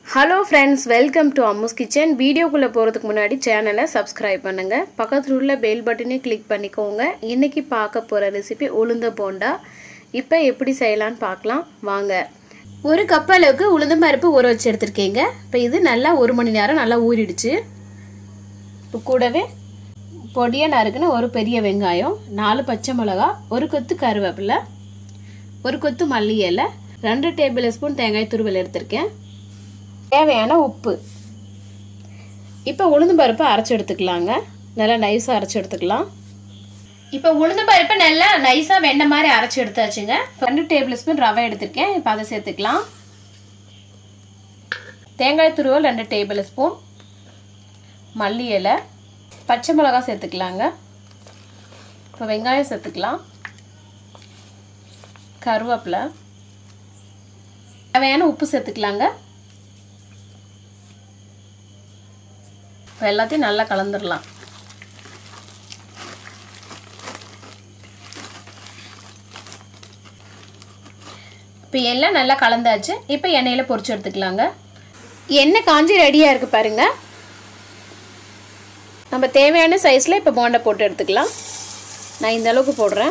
hello friends welcome to Ammu's kitchen வீடியோக்குள்ளே போகிறதுக்கு முன்னாடி சேனலை சப்ஸ்கிரைப் பண்ணுங்கள் பக்கத்தில் உள்ள பெல் பட்டனையும் கிளிக் பண்ணிக்கோங்க இன்றைக்கி பார்க்க போகிற ரெசிபி உளுந்த போண்டா இப்போ எப்படி செய்யலான்னு பார்க்கலாம் வாங்க ஒரு கப் அளவுக்கு உளுந்த பருப்பு ஊற வச்சு எடுத்துருக்கீங்க இப்போ இது நல்லா ஒரு மணி நேரம் நல்லா ஊறிடுச்சு இப்போ கூடவே பொடியாக நறுக்குன்னு ஒரு பெரிய வெங்காயம் நாலு பச்சை மிளகா ஒரு கொத்து கருவேப்பிலை ஒரு கொத்து மல்லி இலை ரெண்டு டேபிள் ஸ்பூன் தேங்காய் துருவல் எடுத்திருக்கேன் தேவையான உப்பு இப்போ உளுந்து பருப்பை அரைச்சி எடுத்துக்கலாங்க நல்லா நைஸாக அரைச்சி எடுத்துக்கலாம் இப்போ உளுந்து பருப்பை நல்லா நைஸாக வெண்ணெய் மாதிரி அரைச்சி எடுத்தாச்சுங்க இப்போ ரெண்டு டேபிள் ஸ்பூன் ரவை எடுத்திருக்கேன் இப்போ அதை சேர்த்துக்கலாம் தேங்காய் துருவல் ரெண்டு டேபிள் ஸ்பூன் மல்லி இலை பச்சை மிளகா சேர்த்துக்கலாங்க இப்போ வெங்காயம் சேர்த்துக்கலாம் கருவேப்பிலை தேவையான உப்பு சேர்த்துக்கலாங்க இப்போ எல்லாத்தையும் நல்லா கலந்துடலாம் இப்போ எல்லாம் நல்லா கலந்தாச்சு இப்போ எண்ணெயில் பொரிச்சு எடுத்துக்கலாங்க எண்ணெய் காஞ்சி ரெடியாக இருக்குது பாருங்கள் நம்ம தேவையான சைஸில் இப்போ போண்டை போட்டு எடுத்துக்கலாம் நான் இந்த அளவுக்கு போடுறேன்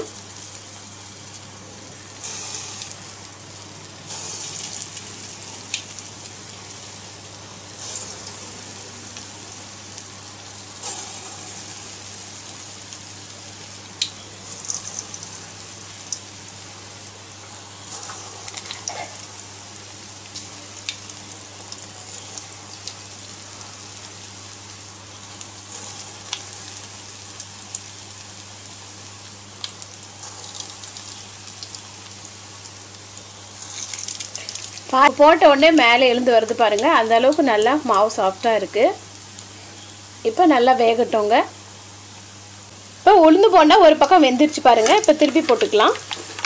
பா போட்ட உடனே மேலே எழுந்து வருது பாருங்கள் அந்த அளவுக்கு நல்லா மாவு சாஃப்டாக இருக்குது இப்போ நல்லா வேகட்டோங்க இப்போ உளுந்து போண்டால் ஒரு பக்கம் வெந்துருச்சு பாருங்கள் இப்போ திருப்பி போட்டுக்கலாம்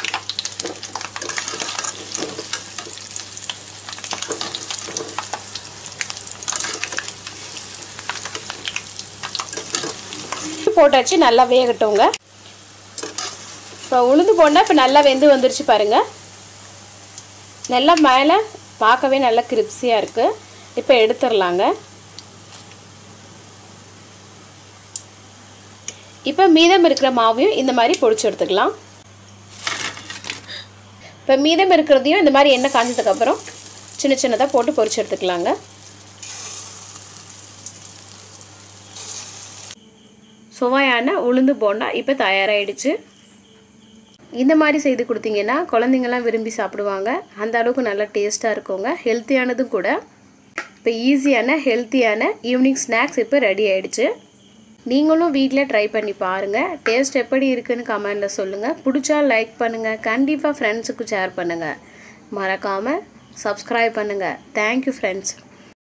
போட்டாச்சு நல்லா வேகட்டோங்க இப்போ உளுந்து போண்டா இப்போ நல்லா வெந்து வந்துருச்சு பாருங்கள் நல்லா மேலே பார்க்கவே நல்லா கிரிப்ஸியாக இருக்குது இப்போ எடுத்துடலாங்க இப்போ மீதம் இருக்கிற மாவையும் இந்த மாதிரி பொடிச்சு எடுத்துக்கலாம் இப்போ மீதம் இருக்கிறதையும் இந்த மாதிரி எண்ணெய் காஞ்சதுக்கப்புறம் சின்ன சின்னதாக போட்டு பொரிச்சு எடுத்துக்கலாங்க சுவையான உளுந்து போண்டா இப்போ தயாராகிடுச்சு இந்த மாதிரி செய்து கொடுத்தீங்கன்னா குழந்தைங்கள்லாம் விரும்பி சாப்பிடுவாங்க அந்த அளவுக்கு நல்லா டேஸ்ட்டாக இருக்குங்க ஹெல்த்தியானதும் கூட இப்போ ஈஸியான ஹெல்த்தியான ஈவினிங் ஸ்நாக்ஸ் இப்போ ரெடி ஆகிடுச்சு நீங்களும் வீட்டில் ட்ரை பண்ணி பாருங்கள் டேஸ்ட் எப்படி இருக்குன்னு கமெண்டில் சொல்லுங்கள் பிடிச்சா லைக் பண்ணுங்கள் கண்டிப்பாக ஃப்ரெண்ட்ஸுக்கு ஷேர் பண்ணுங்கள் மறக்காமல் சப்ஸ்கிரைப் பண்ணுங்கள் தேங்க்யூ ஃப்ரெண்ட்ஸ்